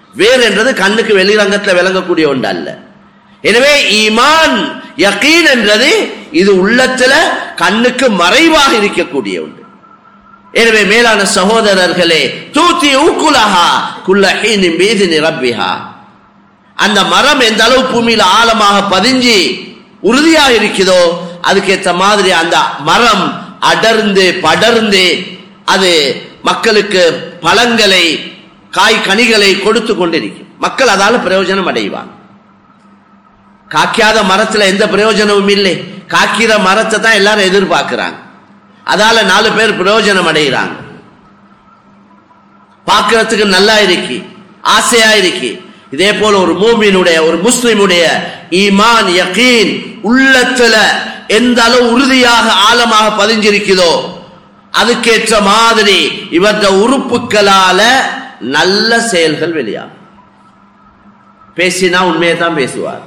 வேர் என்றது கண்ணுக்கு வெளிரங்கத்தில் விளங்கக்கூடிய ஒன்று அல்ல எனவே ஈமான் யகீன் என்றது இது உள்ளத்துல கண்ணுக்கு மறைவாக இருக்கக்கூடிய ஒன்று எனவே மேலான சகோதரர்களே தூத்தி ஊக்குலஹா குல்லஹீன் மீது நிரப்பிஹா அந்த மரம் எந்த அளவு பூமியில ஆழமாக பதிஞ்சு உறுதியாக இருக்குதோ அதுக்கேற்ற மாதிரி அந்த மரம் அடர்ந்து படர்ந்து அது மக்களுக்கு பழங்களை காய் கனிகளை கொடுத்து கொண்டிருக்கும் மக்கள் அதால பிரயோஜனம் அடைவாங்க காய்க்காத மரத்துல எந்த பிரயோஜனமும் இல்லை காய்க்கிற மரத்தை தான் எல்லாரும் எதிர்பார்க்கிறாங்க அதால நாலு பேர் பிரயோஜனம் அடைகிறாங்க பார்க்கறதுக்கு நல்லா இருக்கு ஆசையா இருக்கு இதே போல ஒரு மூமினுடைய ஒரு முஸ்லிமுடைய ஈமான் யகீன் உள்ளத்துல எந்த அளவு உறுதியாக ஆழமாக பதிஞ்சிருக்குதோ அதுக்கேற்ற மாதிரி இவற்ற உறுப்புகளால நல்ல செயல்கள் வெளியாகும் பேசினா உண்மையை தான் பேசுவார்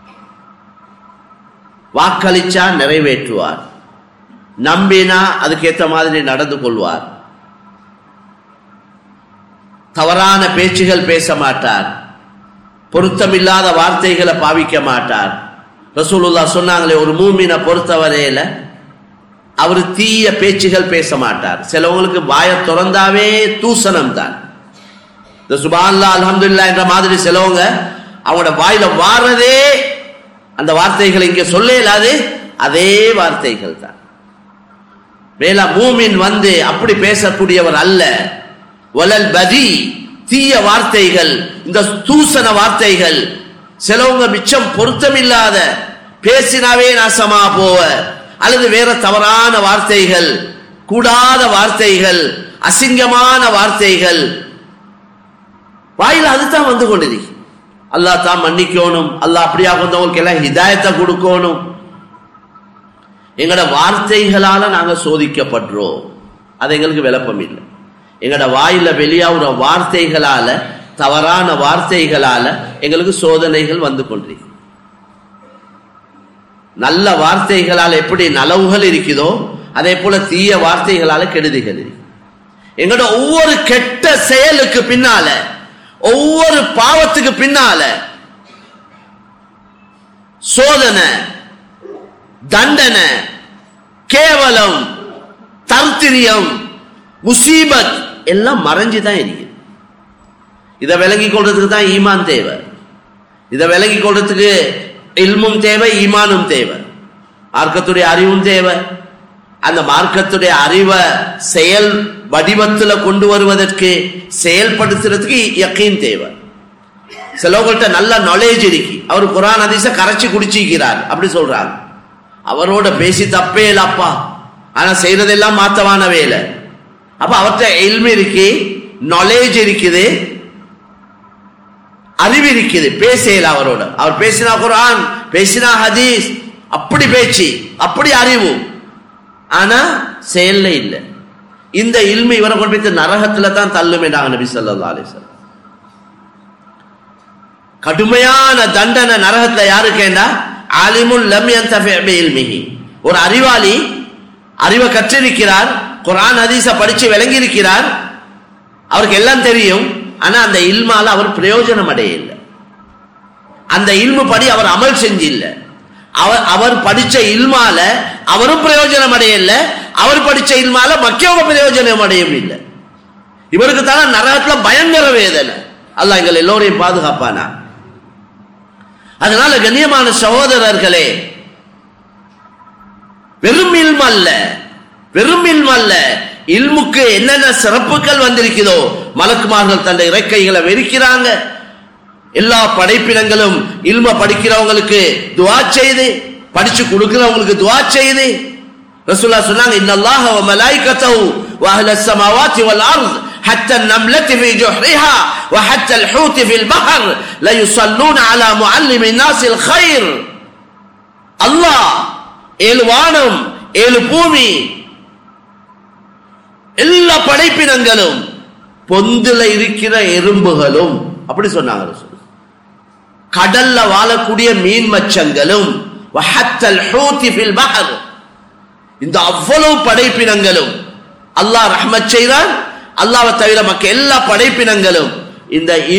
வாக்களிச்சா நிறைவேற்றுவார் நம்பினா அதுக்கேற்ற மாதிரி நடந்து கொள்வார் தவறான பேச்சுகள் பேச மாட்டார் பொருத்தமில்லாத வார்த்தைகளை பாவிக்க மாட்டார் ரசூலுல்லா சொன்னாங்களே ஒரு மூமினை பொறுத்தவரையில அவர் தீய பேச்சுகள் பேச மாட்டார் சிலவங்களுக்கு வாய திறந்தாவே தூசணம் தான் இந்த சுபான்லா அல்ஹம்துல்லா என்ற மாதிரி சிலவங்க அவங்களோட வாயில வாரதே அந்த வார்த்தைகளை இங்க சொல்ல இயலாது அதே வார்த்தைகள் தான் மேலா மூமின் வந்து அப்படி பேசக்கூடியவர் அல்ல வலல் பதி தீய வார்த்தைகள் இந்த தூசண வார்த்தைகள் சிலவங்க மிச்சம் பொருத்தமில்லாத பேசினாவே நாசமா போவ அல்லது வேற தவறான வார்த்தைகள் கூடாத வார்த்தைகள் அசிங்கமான வார்த்தைகள் வாயில அதுதான் வந்து கொண்டிருக்கு அல்லாஹ் தான் மன்னிக்கணும் அல்லாஹ் அப்படியா வந்தவங்களுக்கு எல்லாம் ஹிதாயத்தை கொடுக்கணும் எங்களோட வார்த்தைகளால நாங்க சோதிக்கப்படுறோம் அது எங்களுக்கு விளப்பம் இல்லை எங்களோட வாயில வெளியாகிற வார்த்தைகளால தவறான வார்த்தைகளால எங்களுக்கு சோதனைகள் வந்து கொண்டிருக்கு நல்ல வார்த்தைகளால் எப்படி நலவுகள் இருக்குதோ அதே போல தீய வார்த்தைகளால கெடுதிகள் இருக்கு எங்களோட ஒவ்வொரு கெட்ட செயலுக்கு பின்னால ஒவ்வொரு பாவத்துக்கு பின்னால சோதனை தண்டனை கேவலம் தர்த்திரியம் முசீபத் எல்லாம் மறைஞ்சு தான் இருக்குது இதை விளங்கி கொள்றதுக்கு தான் ஈமான் தேவை இதை விளங்கி கொள்றதுக்கு இல்மும் தேவை ஈமானும் தேவை மார்க்கத்துடைய அறிவும் தேவை அந்த மார்க்கத்துடைய அறிவை செயல் வடிவத்துல கொண்டு வருவதற்கு செயல்படுத்துறதுக்கு யக்கீன் தேவை சிலவங்கள்ட்ட நல்ல நாலேஜ் இருக்கு அவர் குரான் அதிச கரைச்சி குடிச்சிக்கிறார் அப்படி சொல்றாங்க அவரோட பேசி தப்பே இல்லப்பா ஆனா செய்யறதெல்லாம் மாத்தவான வேலை அப்ப அவர்கிட்ட எல்மை இருக்கு நாலேஜ் இருக்குது அறிவு இருக்குது பேசல அவரோட அவர் பேசினா குரான் பேசினா ஹதீஸ் அப்படி பேச்சு அப்படி அறிவு ஆனா செயல்ல இல்லை இந்த இல்மை இவரை கொண்டு போய் நரகத்துல தான் தள்ளுமேடாங்க நபி சொல்லா அலிசல் கடுமையான தண்டனை நரகத்துல யாருக்கேண்டா ஆலிமுல் லம் யந்தஃபி பிஇல்மிஹி ஒரு அறிவாளி அறிவை கற்றிருக்கிறார் குர்ஆன் ஹதீஸ படிச்சு விளங்கி இருக்கிறார் அவருக்கு எல்லாம் தெரியும் ஆனா அந்த இல்மால அவர் பிரயோஜனம் அடைய இல்லை அந்த இல்மு படி அவர் அமல் செஞ்சு இல்லை அவர் அவர் படிச்ச இல்மால அவரும் பிரயோஜனம் அடையல அவர் படிச்ச இல்மால மக்களவங்க பிரயோஜனம் அடையும் இல்லை இவருக்கு தானே நரகத்துல பயங்கர வேதனை அல்லாஹ் எங்கள் எல்லோரையும் பாதுகாப்பானா அதனால கண்ணியமான சகோதரர்களே வெறும் இல்ம அல்ல வெறும் இல்ம அல்ல இல்முக்கு என்னென்ன சிறப்புகள் வந்திருக்குதோ மலக்குமார்கள் தந்த இறக்கைகளை வெறுக்கிறாங்க எல்லா படைப்பினங்களும் இல்ம படிக்கிறவங்களுக்கு துவா செய்து படிச்சு கொடுக்கிறவங்களுக்கு துவா செய்து ரசூல்லா சொன்னாங்க இன்னல்லாஹ வ மலாயிகத்தஹு வ அஹ்லஸ் ஸமாவாத்தி வல் அர்ض حتى النملة في جحرها وحتى الحوت في البحر لا يصلون على معلم الناس الخير الله ஏழு வானம் ஏழு பூமி எல்லா படைப்பினங்களும் பொந்துல இருக்கிற எறும்புகளும் அப்படி சொன்னாங்க ரசூல் கடல்ல வாழக்கூடிய மீன் மச்சங்களும் வஹத்தல் ஹூத்தி ஃபில் பஹர் இந்த அவ்வளவு படைப்பினங்களும் அல்லாஹ் ரஹ்மத் செய்தான் அல்லாஹ்வை தவிர மக்க எல்லா படைப்பினங்களும் இந்த